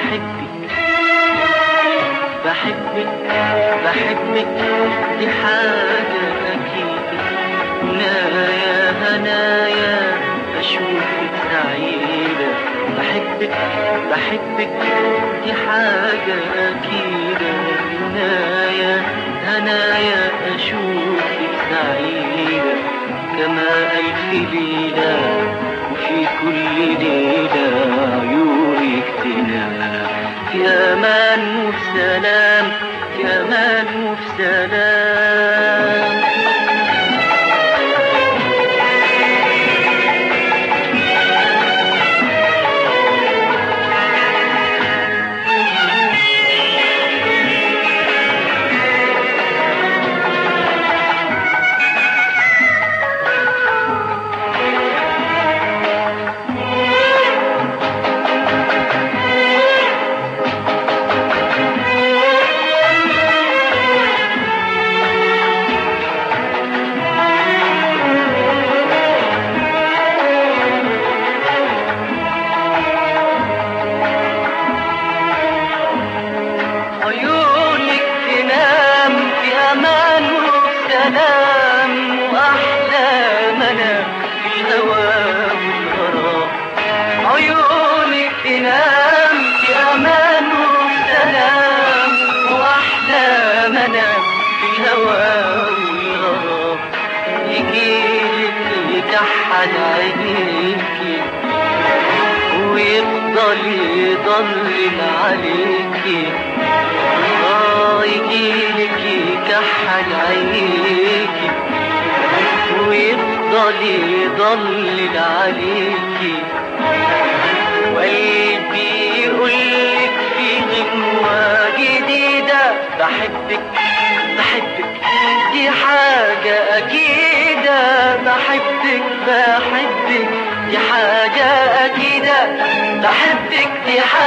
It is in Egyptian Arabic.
بحبك بحبك بحبك دي حاجة أكيد هنايا هنايا أشوفك سعيدة بحبك بحبك دي حاجة أكيدة هنايا هنايا أشوفك سعيدة كما ألف ليلة وفي كل ليلة عيونك تنام في أمان وفي سلام في أمان وفي سلام عيونك تنام في امان وسلام واحلامنا في الهوى والغرام عيونك تنام في امان وسلام واحلامنا في الهوى والغرام يجيلك يكحل عينيكي ويفضل يضلل عليكي اه يجيلك يكحل عينيكي ويفضل يضلل عليكي وقلبي يقولك في غنوة جديدة بحبك بحبك دي حاجة أكيدة بحبك بحبك دي حاجة أكيدة بحبك دي حاجة